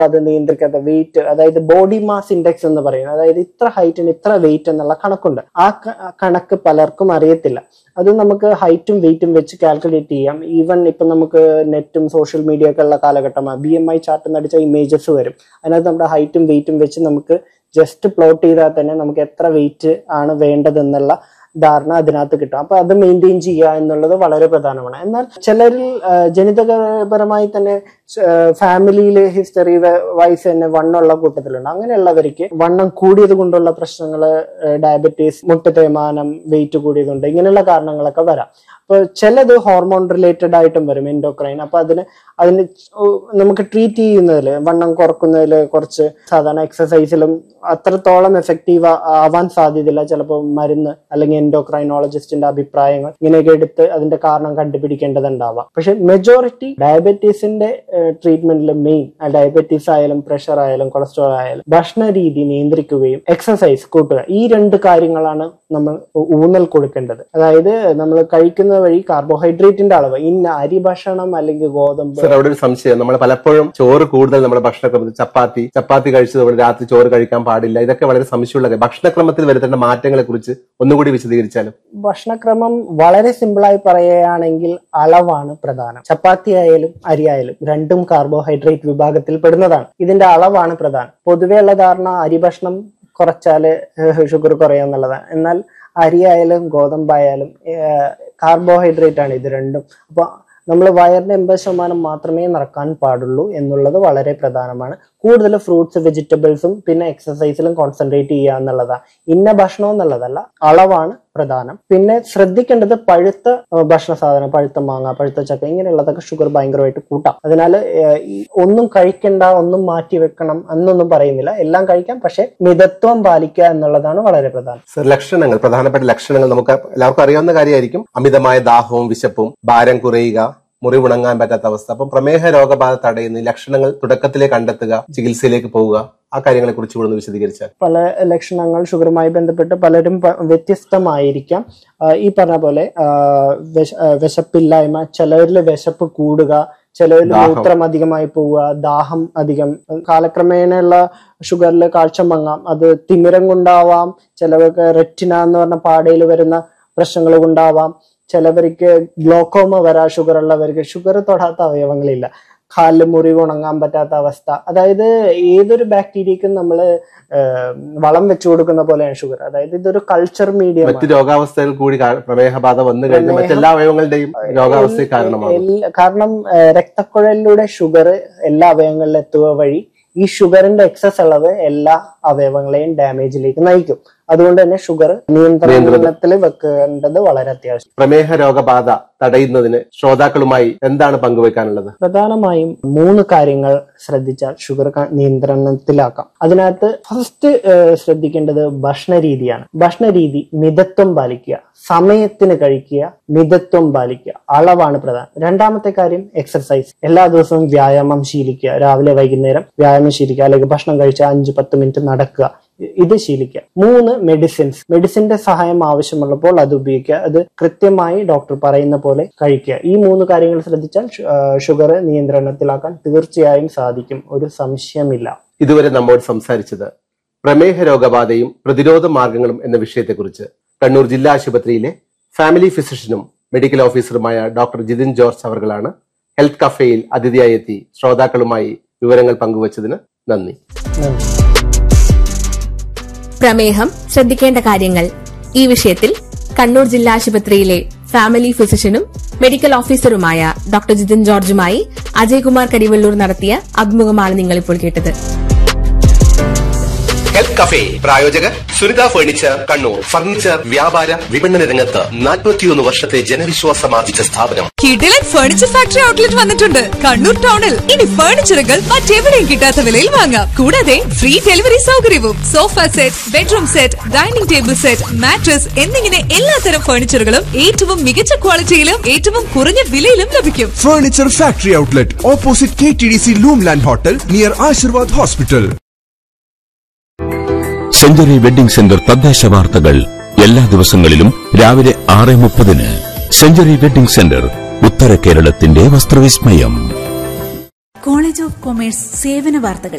അത് നിയന്ത്രിക്കാത്ത വെയിറ്റ് അതായത് ബോഡി മാസ് ഇൻഡെക്സ് എന്ന് പറയുന്നത് അതായത് ഇത്ര ഹൈറ്റിന് ഇത്ര വെയിറ്റ് എന്നുള്ള കണക്കുണ്ട് ആ ക- ആ കണക്ക് പലർക്കും അറിയത്തില്ല അത് നമുക്ക് ഹൈറ്റും വെയിറ്റും വെച്ച് കാൽക്കുലേറ്റ് ചെയ്യാം ഈവൻ ഇപ്പൊ നമുക്ക് നെറ്റും സോഷ്യൽ മീഡിയ ഒക്കെ ഉള്ള കാലഘട്ടമാണ് ബി എം ഐ ചാർട്ട് നടിച്ച ഇമേജസ് വരും അതിനകത്ത് നമ്മുടെ ഹൈറ്റും വെയിറ്റും വെച്ച് നമുക്ക് ജസ്റ്റ് പ്ലോട്ട് ചെയ്താൽ തന്നെ നമുക്ക് എത്ര വെയിറ്റ് ആണ് വേണ്ടതെന്നുള്ള ധാരണ അതിനകത്ത് കിട്ടും അപ്പൊ അത് മെയിൻറ്റെയിൻ ചെയ്യുക എന്നുള്ളത് വളരെ പ്രധാനമാണ് എന്നാൽ ചിലരിൽ ആ, ജനിതകപരമായി തന്നെ ഫാമിലിയിൽ ഹിസ്റ്ററി വൈസ് തന്നെ വണ്ണമുള്ള കൂട്ടത്തിലുണ്ട് അങ്ങനെയുള്ളവർക്ക് വണ്ണം കൂടിയത് കൊണ്ടുള്ള പ്രശ്നങ്ങൾ ഡയബറ്റീസ് മുട്ട് തേയ്മാനം വെയിറ്റ് കൂടിയതുണ്ട് ഇങ്ങനെയുള്ള കാരണങ്ങളൊക്കെ വരാം അപ്പൊ ചിലത് ഹോർമോൺ റിലേറ്റഡ് ആയിട്ടും വരും എൻഡോക്രൈൻ അപ്പൊ അതിന് അതിന് ഉ- നമുക്ക് ട്രീറ്റ് ചെയ്യുന്നതിൽ വണ്ണം കുറക്കുന്നതിൽ കുറച്ച് സാധാരണ എക്സസൈസിലും അത്രത്തോളം എഫക്റ്റീവ് ആവാൻ സാധ്യതയില്ല ചിലപ്പോൾ മരുന്ന് അല്ലെങ്കിൽ എൻഡോക്രൈനോളജിസ്റ്റിന്റെ അഭിപ്രായങ്ങൾ ഇങ്ങനെയൊക്കെ എടുത്ത് അതിന്റെ കാരണം കണ്ടുപിടിക്കേണ്ടതുണ്ടാവാം പക്ഷെ മെജോറിറ്റി ഡയബറ്റീസിന്റെ ട്രീറ്റ്മെന്റിൽ മെയിൻ ഡയബറ്റീസ് ആയാലും പ്രഷർ ആയാലും കൊളസ്ട്രോൾ ആയാലും ഭക്ഷണ രീതി നിയന്ത്രിക്കുകയും എക്സസൈസ് കൂട്ടുക ഈ രണ്ട് കാര്യങ്ങളാണ് നമ്മൾ ഊന്നൽ കൊടുക്കേണ്ടത് അതായത് നമ്മൾ കഴിക്കുന്ന വഴി കാർബോഹൈഡ്രേറ്റിന്റെ അളവ് ഇന്ന അരി ഭക്ഷണം അല്ലെങ്കിൽ ഗോതമ്പ് സർ അവിടെ ഒരു സംശയം നമ്മൾ പലപ്പോഴും ചോറ് കൂടുതൽ നമ്മുടെ ഭക്ഷണക്രമത്തിൽ ചപ്പാത്തി ചപ്പാത്തി കഴിച്ചതുകൊണ്ട് രാത്രി ചോറ് കഴിക്കാൻ പാടില്ല ഇതൊക്കെ വളരെ സംശയമുള്ള കാര്യം. ഭക്ഷണക്രമത്തിൽ വരുത്തേണ്ട മാറ്റങ്ങളെ കുറിച്ച് ഒന്നുകൂടി വിശദീകരിച്ചാലും ഭക്ഷണക്രമം വളരെ സിമ്പിളായി പറയുകയാണെങ്കിൽ അളവാണ് പ്രധാനം ചപ്പാത്തി ആയാലും അരി ആയാലും രണ്ടും കാർബോഹൈഡ്രേറ്റ് വിഭാഗത്തിൽ പെടുന്നതാണ് ഇതിന്റെ അളവാണ് പ്രധാനം പൊതുവെ ഉള്ള ധാരണ അരി ഭക്ഷണം കുറച്ചാല് ഷുഗർ കുറയും എന്നുള്ളതാണ് എന്നാൽ അരി ആയാലും ഗോതമ്പായാലും കാർബോഹൈഡ്രേറ്റ് ആണ് ഇത് രണ്ടും അപ്പൊ നമ്മൾ വയറിന്റെ എൺപത് ശതമാനം മാത്രമേ നിറക്കാൻ പാടുള്ളൂ എന്നുള്ളത് വളരെ പ്രധാനമാണ് കൂടുതൽ ഫ്രൂട്ട്സ് വെജിറ്റബിൾസും പിന്നെ എക്സസൈസിലും കോൺസെൻട്രേറ്റ് ചെയ്യുക എന്നുള്ളതാണ് ഇന്ന ഭക്ഷണം എന്നുള്ളതല്ല അളവാണ് പ്രധാനം പിന്നെ ശ്രദ്ധിക്കേണ്ടത് പഴുത്ത ഏഹ്, ഭക്ഷണ സാധനം പഴുത്ത മാങ്ങ പഴുത്ത ചക്ക ഇങ്ങനെയുള്ളതൊക്കെ ഷുഗർ ഭയങ്കരമായിട്ട് കൂട്ടാം അതിനാൽ ഈ ഒന്നും കഴിക്കണ്ട ഒന്നും മാറ്റി വെക്കണം എന്നൊന്നും പറയുന്നില്ല എല്ലാം കഴിക്കാം പക്ഷെ മിതത്വം പാലിക്കുക എന്നുള്ളതാണ് വളരെ പ്രധാനം സർ ലക്ഷണങ്ങൾ പ്രധാനപ്പെട്ട ലക്ഷണങ്ങൾ നമുക്ക് എല്ലാവർക്കും അറിയാവുന്ന കാര്യമായിരിക്കും അമിതമായ ദാഹവും വിശപ്പും ഭാരം കുറയുക മുറിവുണങ്ങാൻ പറ്റാത്ത അവസ്ഥ അപ്പം പ്രമേഹ രോഗബാധ തടയുന്ന ഈ ലക്ഷണങ്ങൾ തുടക്കത്തിലേ കണ്ടെത്തുക ചികിത്സയിലേക്ക് പോവുക ആ കാര്യങ്ങളെ കുറിച്ച് കൂടെ ഒന്ന് വിശദീകരിച്ചാൽ പല ലക്ഷണങ്ങൾ ഷുഗറുമായി ബന്ധപ്പെട്ട് പലരും പ- വ്യത്യസ്തമായിരിക്കാം ആ, ഈ പറഞ്ഞ പോലെ ആ, വിശ- ആ, വിശപ്പില്ലായ്മ ചിലരിൽ വിശപ്പ് കൂടുക ചിലരിൽ ദാഹം. മൂത്രം അധികമായി പോവുക ദാഹം അധികം കാലക്രമേണയുള്ള ഷുഗറിൽ കാഴ്ച മങ്ങാം അത് തിമിരം കൊണ്ടാവാം ചിലവർക്ക് റെറ്റിന എന്ന് പറഞ്ഞ പാടയിൽ വരുന്ന പ്രശ്നങ്ങൾ കൊണ്ടാവാം ചിലവർക്ക് ഗ്ലോക്കോമ വരാ ഷുഗർ ഉള്ളവർക്ക് ഷുഗർ തൊടാത്ത അവയവങ്ങളില്ല കാലിൽ മുറിവ് ഉണങ്ങാൻ പറ്റാത്ത അവസ്ഥ അതായത് ഏതൊരു ബാക്ടീരിയക്കും നമ്മൾ വളം വെച്ചു കൊടുക്കുന്ന പോലെയാണ് ഷുഗർ അതായത് ഇതൊരു കൾച്ചർ മീഡിയം മറ്റ് രോഗാവസ്ഥകൾ കൂടി കാ- പ്രമേഹബാധ വന്നു കഴിഞ്ഞാൽ മറ്റെല്ലാ അവയവങ്ങളുടെയും രോഗാവസ്ഥയ്ക്ക് കാരണമാകും കാരണം ഏഹ്, രക്തക്കുഴലിലൂടെ ഷുഗർ എല്ലാ അവയവങ്ങളിലും എത്തുക വഴി ഈ ഷുഗറിന്റെ എക്സസ് അളവ് എല്ലാ അവയവങ്ങളെയും ഡാമേജിലേക്ക് നയിക്കും അതുകൊണ്ട് തന്നെ ഷുഗർ നിയന്ത്രണത്തിൽ വെക്കേണ്ടത് വളരെ അത്യാവശ്യം പ്രമേഹ രോഗബാധ തടയുന്നതിന് ശ്രോതാക്കളുമായി എന്താണ് പങ്കുവെക്കാനുള്ളത് പ്രധാനമായും മൂന്ന് കാര്യങ്ങൾ ശ്രദ്ധിച്ചാൽ ഷുഗർ ക- നിയന്ത്രണത്തിലാക്കാം അതിനകത്ത് ഫസ്റ്റ് ശ്രദ്ധിക്കേണ്ടത് ഭക്ഷണ രീതിയാണ് ഭക്ഷണ രീതി മിതത്വം പാലിക്കുക സമയത്തിന് കഴിക്കുക മിതത്വം പാലിക്കുക അളവാണ് പ്രധാനം രണ്ടാമത്തെ കാര്യം എക്സർസൈസ് എല്ലാ ദിവസവും വ്യായാമം ശീലിക്കുക രാവിലെ വൈകുന്നേരം വ്യായാമം ശീലിക്കുക അല്ലെങ്കിൽ ഭക്ഷണം കഴിച്ച അഞ്ച് പത്ത് മിനിറ്റ് നടക്കുക ഇ- ഇത് ശീലിക്കുക മൂന്ന് മെഡിസിൻസ് മെഡിസിന്റെ സഹായം ആവശ്യമുള്ളപ്പോൾ അത് ഉപയോഗിക്കുക അത് കൃത്യമായി ഡോക്ടർ പറയുന്ന പോലെ കഴിക്കുക ഈ മൂന്ന് കാര്യങ്ങൾ ശ്രദ്ധിച്ചാൽ ഷു- ആ, ഷുഗർ നിയന്ത്രണത്തിലാക്കാൻ തീർച്ചയായും സാധിക്കും ഒരു സംശയമില്ല ഇതുവരെ നമ്മോട് സംസാരിച്ചത് പ്രമേഹ രോഗബാധയും പ്രതിരോധ മാർഗങ്ങളും എന്ന വിഷയത്തെക്കുറിച്ച് കണ്ണൂർ ജില്ലാ ആശുപത്രിയിലെ ഫാമിലി ഫിസിഷ്യനും മെഡിക്കൽ ഓഫീസറുമായ ഡോക്ടർ ജിതിൻ ജോർജ് അവർകളാണ് ഹെൽത്ത് കഫേയിൽ അതിഥിയായി എത്തി ശ്രോതാക്കളുമായി വിവരങ്ങൾ പങ്കുവച്ചതിന് നന്ദി നന്ദി പ്രമേഹം ശ്രദ്ധിക്കേണ്ട കാര്യങ്ങൾ ഈ വിഷയത്തിൽ കണ്ണൂർ ജില്ലാ ആശുപത്രിയിലെ ഫാമിലി ഫിസിഷ്യനും മെഡിക്കൽ ഓഫീസറുമായ ഡോക്ടർ ജിതിൻ ജോർജുമായി അജയ്കുമാർ കരിവള്ളൂർ നടത്തിയ അഭിമുഖമാണ് നിങ്ങളിപ്പോൾ കേട്ടത് ഹെൽത്ത് കഫേ പ്രായോജകർ സുനിത ഫർണിച്ചർ കണ്ണൂർ ഫർണിച്ചർ വ്യാപാര വിപണന രംഗത്ത് നാൽപ്പത്തിയൊന്ന് വർഷത്തെ ജനവിശ്വാസമാർജിച്ച സ്ഥാപനം കിടിലൻ ഫർണിച്ചർ ഫാക്ടറി ഔട്ട്ലെറ്റ് വന്നിട്ടുണ്ട് കണ്ണൂർ ടൗണിൽ ഇനി ഫർണിച്ചറുകൾ മറ്റെവിടെയും കിട്ടാത്ത വിലയിൽ വാങ്ങാം കൂടാതെ ഫ്രീ ഡെലിവറി സൗകര്യവും sofa set bedroom set dining table set mattress എന്നിങ്ങനെ എല്ലാത്തരം ഫർണിച്ചറുകളും ഏറ്റവും മികച്ച ക്വാളിറ്റിയിലും ഏറ്റവും കുറഞ്ഞ വിലയിലും ലഭിക്കും Furniture Factory Outlet opposite KTDC Loomland Hotel near Ashirwad Hospital. Century wedding centre തദ്ദേശ വാർത്തകൾ എല്ലാ ദിവസങ്ങളിലും രാവിലെ ആറ് മുപ്പതിന് സെഞ്ചുറി വെഡിംഗ് സെന്റർ ഉത്തര കേരളത്തിന്റെ വസ്ത്രവിസ്മയം കോളേജ് ഓഫ് കൊമേഴ്സ് സേവന വാർത്തകൾ